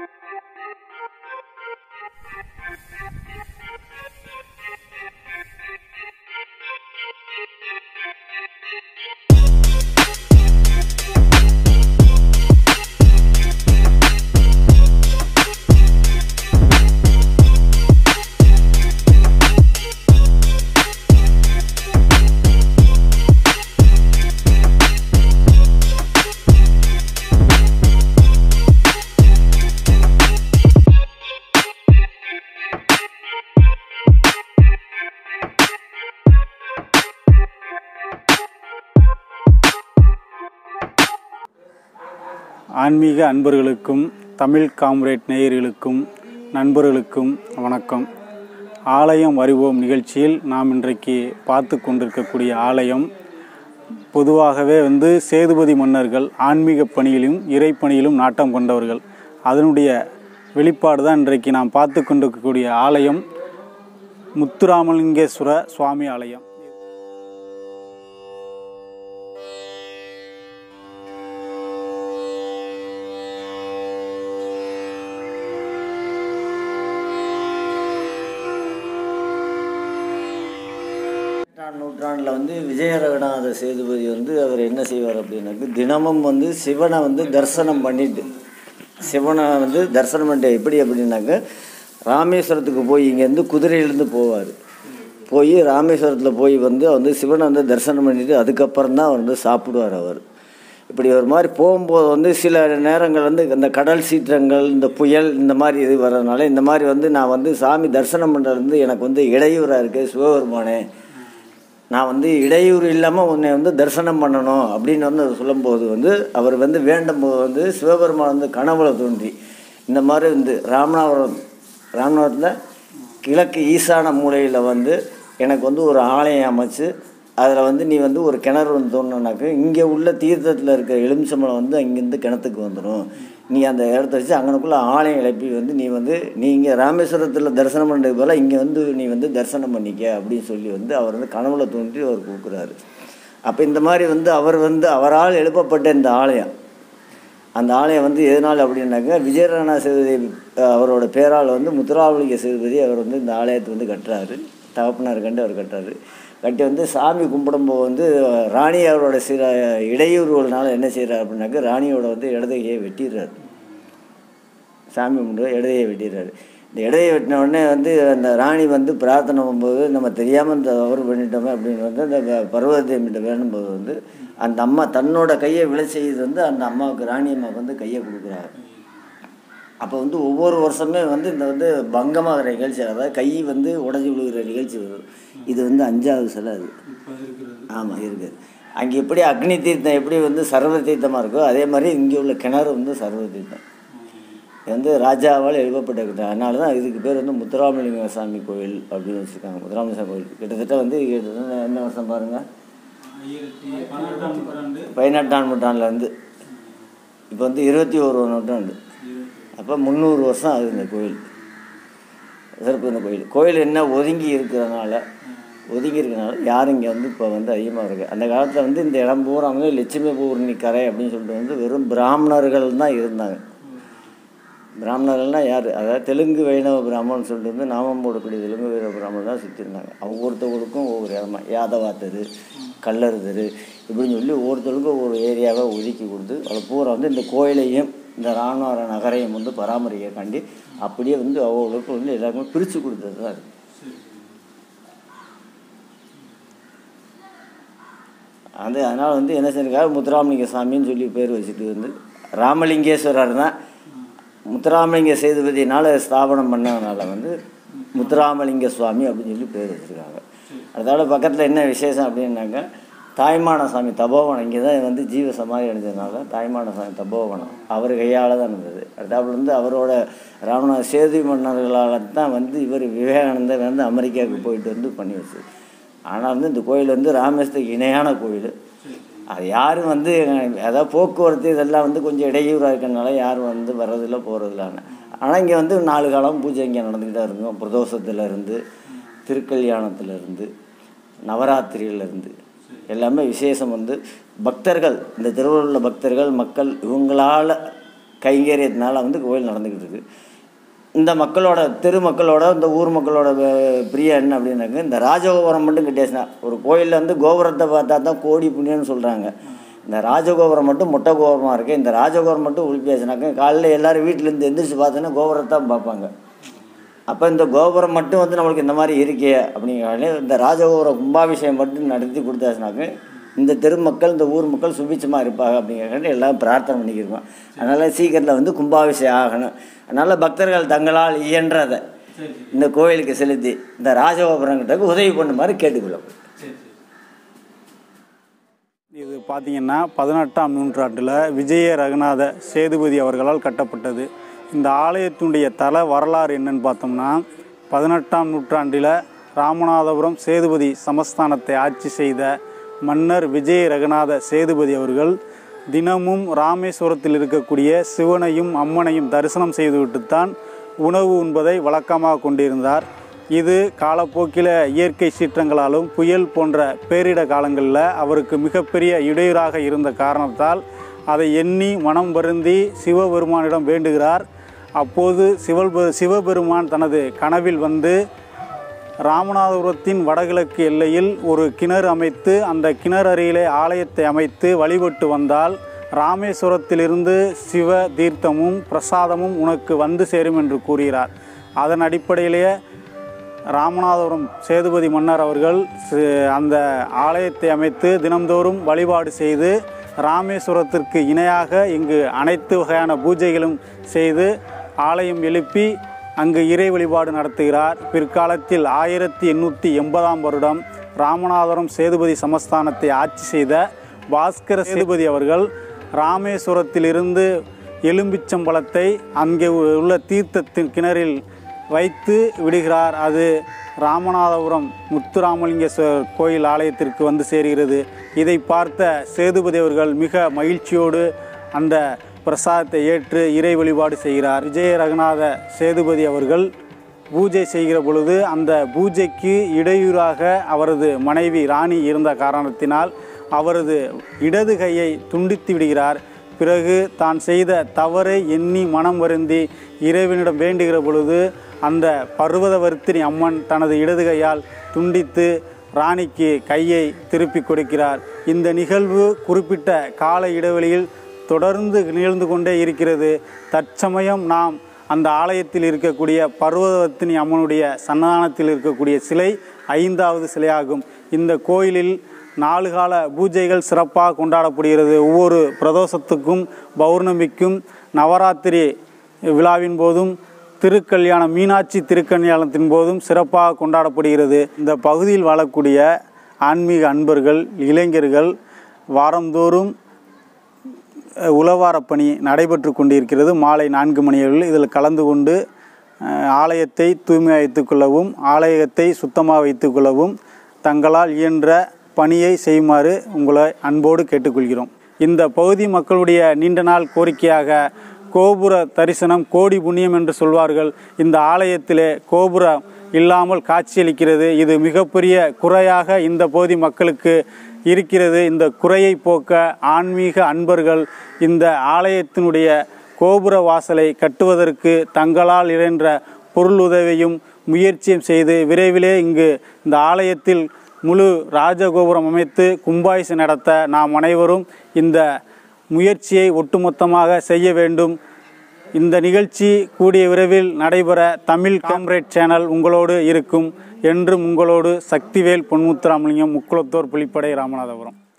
ஆன்மீக அன்பர்களுக்கும் தமிழ் காம்ரேட் நேயர்களுக்கும் நண்பர்களுக்கும் வணக்கம் ஆலயம் வருவோம் நிகழ்ச்சியில் நாம் இன்றைக்கு பார்த்து கொண்டிருக்கக்கூடிய ஆலயம் பொதுவாகவே வந்து சேதுபதி மன்னர்கள் ஆன்மீக பணியிலும் இறைப்பணியிலும் நாட்டம் கொண்டவர்கள் அதனுடைய வெளிப்பாடு தான் இன்றைக்கு நாம் பார்த்து கொண்டிருக்கக்கூடிய ஆலயம் முத்துராமலிங்கேஸ்வர சுவாமி ஆலயம் எட்டாம் நூற்றாண்டில் வந்து விஜயரகநாத சேதுபதி வந்து அவர் என்ன செய்வார் அப்படின்னாக்க தினமும் வந்து சிவனை வந்து தரிசனம் பண்ணிட்டு சிவனை வந்து தரிசனம் பண்ணிட்டு எப்படி அப்படின்னாக்க ராமேஸ்வரத்துக்கு போய் இங்கேருந்து குதிரையிலேருந்து போவார் போய் ராமேஸ்வரத்தில் போய் வந்து வந்து சிவனை வந்து தரிசனம் பண்ணிட்டு அதுக்கப்புறம் தான் வந்து சாப்பிடுவார் அவர் இப்படி ஒரு மாதிரி போகும்போது வந்து சில நேரங்கள் வந்து இந்த கடல் சீற்றங்கள் இந்த புயல் இந்த மாதிரி இது வர்றதுனால இந்த மாதிரி வந்து நான் வந்து சாமி தரிசனம் பண்ணுறது வந்து எனக்கு வந்து இடையூறாக இருக்குது சிவபெருமானே நான் வந்து இடையூறு இல்லாமல் உன்னை வந்து தரிசனம் பண்ணணும் அப்படின்னு வந்து அவர் சொல்லும்போது வந்து அவர் வந்து வேண்டும் போது வந்து சிவபெருமான் வந்து கனவுல தோன்றி இந்த மாதிரி வந்து ராமநாதபுரம் ராமநாதத்தில் கிழக்கு ஈசான மூலையில் வந்து எனக்கு வந்து ஒரு ஆலயம் அமைச்சு அதில் வந்து நீ வந்து ஒரு கிணறு வந்து தோணுனாக்க இங்கே உள்ள தீர்த்தத்தில் இருக்கிற எலுமிச்சம்பழம் வந்து அங்கேருந்து கிணத்துக்கு வந்துடும் நீ அந்த இடத்த வச்சு அங்கனக்குள்ளே ஆலயம் எழுப்பி வந்து நீ வந்து நீ இங்கே ராமேஸ்வரத்தில் தரிசனம் பண்ணுறது போல் இங்கே வந்து நீ வந்து தரிசனம் பண்ணிக்க அப்படின்னு சொல்லி வந்து அவர் வந்து கனவுல தோன்றி அவர் கொடுக்குறாரு அப்போ இந்த மாதிரி வந்து அவர் வந்து அவரால் எழுப்பப்பட்ட இந்த ஆலயம் அந்த ஆலயம் வந்து எதனால் அப்படின்னாக்க விஜயராணா சேதுபதி அஹ், அவரோட பேரால் வந்து முத்துராமலிங்க சேதுபதி அவர் வந்து இந்த ஆலயத்தை வந்து கட்டுறாரு தகப்பனார் கண்டு அவர் கட்டுறாரு கட்டி வந்து சாமி கும்பிடும்போது வந்து ராணி அவரோட சில இடையூறுகள்னால என்ன செய்கிறார் அப்படின்னாக்க ராணியோட வந்து இடதுகையை வெட்டிடுறாரு சாமி கும்பிட்டு இடதையை வெட்டிடுறாரு இந்த இடதையை வெட்டின உடனே வந்து அந்த ராணி வந்து பிரார்த்தனை பண்ணும்போது நம்ம தெரியாமல் இந்த தவறு பண்ணிட்டோமே அப்படின்னு வந்து அந்த ப- பர்வதேவிட்ட வேணும்போது வந்து அந்த அம்மா தன்னோட கையை விளை செய்து வந்து அந்த அம்மாவுக்கு ராணி அம்மாவுக்கு வந்து கையை கொடுக்குறாரு அப்போ வந்து ஒவ்வொரு வருஷமே வந்து இந்த வந்து பங்கமாகிற நிகழ்ச்சி அதாவது கை வந்து உடஞ்சி விழுகிற நிகழ்ச்சி வரும் இது வந்து அஞ்சாவது சிலை அது ஆமாம் இருக்குது அங்கே எப்படி அக்னி தீர்த்தம் எப்படி வந்து சர்வ தீர்த்தமாக இருக்கோ அதே மாதிரி இங்கே உள்ள கிணறு வந்து சர்வ தீர்த்தம் இது வந்து ராஜாவால் எழுப்பப்பட்ட கிட்ட அதனால தான் இதுக்கு பேர் வந்து முத்துராமலிங்க சாமி கோயில் அப்படின்னு வச்சுருக்காங்க முத்துராமலிங்க சாமி கோயில் கிட்டத்தட்ட வந்து கிட்டத்தட்ட என்ன வருஷம் பாருங்கள் பதினெட்டாம் நூற்றாண்டுலேருந்து இப்போ வந்து இருபத்தி ஒரு நூற்றாண்டு அப்போ முந்நூறு வருஷம் ஆகுது இந்த கோயில் சிறப்பு இந்த கோயில் கோயில் என்ன ஒதுங்கி இருக்கிறதுனால ஒதுங்கி இருக்கிறனால யாரும் இங்கே வந்து இப்போ வந்து அதிகமாக இருக்குது அந்த காலத்தில் வந்து இந்த இடம் பூரா வந்து லட்சுமி பூர்ணி கரை அப்படின்னு சொல்லிட்டு வந்து வெறும் பிராமணர்கள் தான் இருந்தாங்க பிராமணர்கள்னால் யார் அதாவது தெலுங்கு வைணவ பிராமணன் சொல்லிட்டு வந்து நாமம் போடக்கூடிய தெலுங்கு வைணவ பிராமணன் தான் சுற்றி இருந்தாங்க ஒவ்வொருத்தவங்களுக்கும் ஒவ்வொரு இடமா யாதவா தெரு கல்லர் தெரு இப்படின்னு சொல்லி ஒவ்வொருத்தருக்கும் ஒவ்வொரு ஏரியாவை ஒதுக்கி கொடுத்து அதை பூரா வந்து இந்த கோயிலையும் இந்த ராணுவ நகரையும் வந்து பராமரிக்கக்காண்டி அப்படியே வந்து அவ்வளோக்கு வந்து எல்லாருக்குமே பிரித்து கொடுத்தது தான் அது அது அதனால் வந்து என்ன செஞ்சிருக்காரு முத்துராமலிங்க சாமின்னு சொல்லி பேர் வச்சுட்டு வந்து ராமலிங்கேஸ்வரர் தான் முத்துராமலிங்க சேதுபதியினால் ஸ்தாபனம் பண்ணதுனால வந்து முத்துராமலிங்க சுவாமி அப்படின்னு சொல்லி பேர் வச்சுருக்காங்க அதோட பக்கத்தில் என்ன விசேஷம் அப்படின்னாக்க தாய்மான சாமி தபோவனம் இங்கே தான் வந்து ஜீவ சமாதி அடைஞ்சதுனால தாய்மான சாமி தபோவனம் அவர் கையால் தான் இருந்தது அடுத்தாப்புல வந்து அவரோட ராமநாத சேது மன்னர்களால் தான் வந்து இவர் விவேகானந்தர் வந்து அமெரிக்காவுக்கு போயிட்டு வந்து பண்ணி வச்சது ஆனால் வந்து இந்த கோயில் வந்து ராமேஸ்வரத்துக்கு இணையான கோயில் அது யாரும் வந்து அதாவது போக்குவரத்து இதெல்லாம் வந்து கொஞ்சம் இடையூறாக இருக்கிறனால யாரும் வந்து வர்றதில்ல போகிறதில்ல ஆனால் இங்கே வந்து நாலு காலம் பூஜை இங்கே நடந்துக்கிட்டே இருக்கும் பிரதோஷத்துல இருந்து திருக்கல்யாணத்துல இருந்து நவராத்திரியில இருந்து எல்லாமே விசேஷம் வந்து பக்தர்கள் இந்த திருவள்ளுவர் பக்தர்கள் மக்கள் இவங்களால் கைங்கரியத்தினால வந்து கோயில் நடந்துக்கிட்டு இருக்கு இந்த மக்களோட தெரு மக்களோட இந்த ஊர் மக்களோட வே- பிரியம் என்ன அப்படின்னாக்க இந்த ராஜகோபுரம் மட்டும் கட்டியாச்சுன்னா ஒரு கோயிலில் வந்து கோபுரத்தை பார்த்தா தான் கோடி புண்ணியம்னு சொல்கிறாங்க இந்த ராஜகோபுரம் மட்டும் மொட்டை கோபுரமாக இருக்குது இந்த ராஜகோபுரம் மட்டும் உழுப்பியாச்சுனாக்க காலையில் எல்லோரும் வீட்டிலேருந்து எந்திரிச்சு பார்த்தோன்னா கோபுரத்தை தான் பார்ப்பாங்க அப்போ இந்த கோபுரம் மட்டும் வந்து நம்மளுக்கு இந்த மாதிரி இருக்கே அப்படிங்கிறாலே இந்த ராஜகோபுர கும்பாபிஷேகம் மட்டும் நடத்தி கொடுத்தாச்சுனாக்க இந்த தெரு மக்கள் இந்த ஊர் மக்கள் சுபிச்சமாக இருப்பாங்க அப்படிங்கிறக்காண்டி எல்லாம் பிரார்த்தனை பண்ணிக்கிருக்கோம் அதனால் சீக்கிரத்தில் வந்து கும்பாபிஷேகம் ஆகணும் அதனால் பக்தர்கள் தங்களால் இயன்றதை இந்த கோயிலுக்கு செலுத்தி இந்த ராஜகோபுரங்கிட்ட உதவி பண்ணுமாறு கேட்டுக்கொள்ளும் இது பார்த்தீங்கன்னா பதினெட்டாம் நூற்றாண்டில் விஜய ரகுநாத சேதுபதி அவர்களால் கட்டப்பட்டது இந்த ஆலயத்தினுடைய தல வரலாறு என்னன்னு பார்த்தோம்னா பதினெட்டாம் நூற்றாண்டில் ராமநாதபுரம் சேதுபதி சமஸ்தானத்தை ஆட்சி செய்த மன்னர் விஜய ரகுநாத சேதுபதி அவர்கள் தினமும் ராமேஸ்வரத்தில் இருக்கக்கூடிய சிவனையும் அம்மனையும் தரிசனம் செய்துவிட்டுத்தான் உணவு உண்பதை வழக்கமாக கொண்டிருந்தார் இது காலப்போக்கில் இயற்கை சீற்றங்களாலும் புயல் போன்ற பேரிட காலங்களில் அவருக்கு மிகப்பெரிய இடையூறாக இருந்த காரணத்தால் அதை எண்ணி மனம் வருந்தி சிவபெருமானிடம் வேண்டுகிறார் அப்போது சிவல் சிவபெருமான் தனது கனவில் வந்து ராமநாதபுரத்தின் வடகிழக்கு எல்லையில் ஒரு கிணறு அமைத்து அந்த கிணறு அருகிலே ஆலயத்தை அமைத்து வழிபட்டு வந்தால் ராமேஸ்வரத்திலிருந்து சிவ தீர்த்தமும் பிரசாதமும் உனக்கு வந்து சேரும் என்று கூறுகிறார் அதன் அடிப்படையிலேயே ராமநாதபுரம் சேதுபதி மன்னர் அவர்கள் சி- அந்த ஆலயத்தை அமைத்து தினம்தோறும் வழிபாடு செய்து ராமேஸ்வரத்திற்கு இணையாக இங்கு அனைத்து வகையான பூஜைகளும் செய்து ஆலயம் எழுப்பி அங்கு இறை வழிபாடு நடத்துகிறார் பிற்காலத்தில் ஆயிரத்தி எண்ணூற்றி எண்பதாம் வருடம் ராமநாதபுரம் சேதுபதி சமஸ்தானத்தை ஆட்சி செய்த பாஸ்கர சேதுபதி அவர்கள் ராமேஸ்வரத்திலிருந்து எலும்பிச்சம்பழத்தை அங்கே உள்ள தீர்த்தத்தின் கிணறில் வைத்து விடுகிறார் அது ராமநாதபுரம் முத்துராமலிங்கேஸ்வரர் கோயில் ஆலயத்திற்கு வந்து சேர்கிறது இதை பார்த்த சேதுபதி அவர்கள் மிக மகிழ்ச்சியோடு அந்த பிரசாதத்தை ஏற்று இறை வழிபாடு செய்கிறார் விஜய ரகுநாத சேதுபதி அவர்கள் பூஜை செய்கிற பொழுது அந்த பூஜைக்கு இடையூறாக அவரது மனைவி ராணி இருந்த காரணத்தினால் அவரது இடது கையை துண்டித்து விடுகிறார் பிறகு தான் செய்த தவறை எண்ணி மனம் வருந்தி இறைவனிடம் வேண்டுகிற பொழுது அந்த பர்வதவர்த்தினி அம்மன் தனது இடது கையால் துண்டித்து ராணிக்கு கையை திருப்பி கொடுக்கிறார் இந்த நிகழ்வு குறிப்பிட்ட கால இடைவெளியில் தொடர்ந்து நிகழ்ந்து கொண்டே இருக்கிறது தற்சமயம் நாம் அந்த ஆலயத்தில் இருக்கக்கூடிய பர்வதவர்த்தினி அம்மனுடைய சன்னதானத்தில் இருக்கக்கூடிய சிலை ஐந்தாவது சிலையாகும் இந்த கோயிலில் நாலு கால பூஜைகள் சிறப்பாக கொண்டாடப்படுகிறது ஒவ்வொரு பிரதோஷத்துக்கும் பௌர்ணமிக்கும் நவராத்திரி விழாவின் போதும் திருக்கல்யாணம் மீனாட்சி திருக்கல்யாணத்தின் போதும் சிறப்பாக கொண்டாடப்படுகிறது இந்த பகுதியில் வாழக்கூடிய ஆன்மீக அன்பர்கள் இளைஞர்கள் வாரந்தோறும் அஹ், உழவாரப் பணி நடைபெற்று கொண்டிருக்கிறது மாலை நான்கு மணியளவில் இதில் கலந்து கொண்டு அஹ், ஆலயத்தை தூய்மை வைத்துக் கொள்ளவும் ஆலயத்தை சுத்தமாக வைத்துக் கொள்ளவும் தங்களால் இயன்ற பணியை செய்யுமாறு உங்களை அன்போடு கேட்டுக்கொள்கிறோம் இந்த பகுதி மக்களுடைய நீண்ட நாள் கோரிக்கையாக கோபுர தரிசனம் கோடி புண்ணியம் என்று சொல்வார்கள் இந்த ஆலயத்திலே கோபுரம் இல்லாமல் காட்சியளிக்கிறது இது மிகப்பெரிய குறையாக இந்த பகுதி மக்களுக்கு இருக்கிறது இந்த குறையை போக்க ஆன்மீக அன்பர்கள் இந்த ஆலயத்தினுடைய கோபுர வாசலை கட்டுவதற்கு தங்களால் இழன்ற பொருளுதவியும் முயற்சியும் செய்து விரைவிலே இங்கு இந்த ஆலயத்தில் முழு ராஜகோபுரம் அமைத்து கும்பாயிசு நடத்த நாம் அனைவரும் இந்த முயற்சியை ஒட்டுமொத்தமாக செய்ய வேண்டும் இந்த நிகழ்ச்சி கூடிய விரைவில் நடைபெற தமிழ் காம்ரேட் சேனல் உங்களோடு இருக்கும் என்றும் உங்களோடு சக்திவேல் பொன்முத்துராமலிங்கம் முக்குளத்தோர் புலிப்படை ராமநாதபுரம்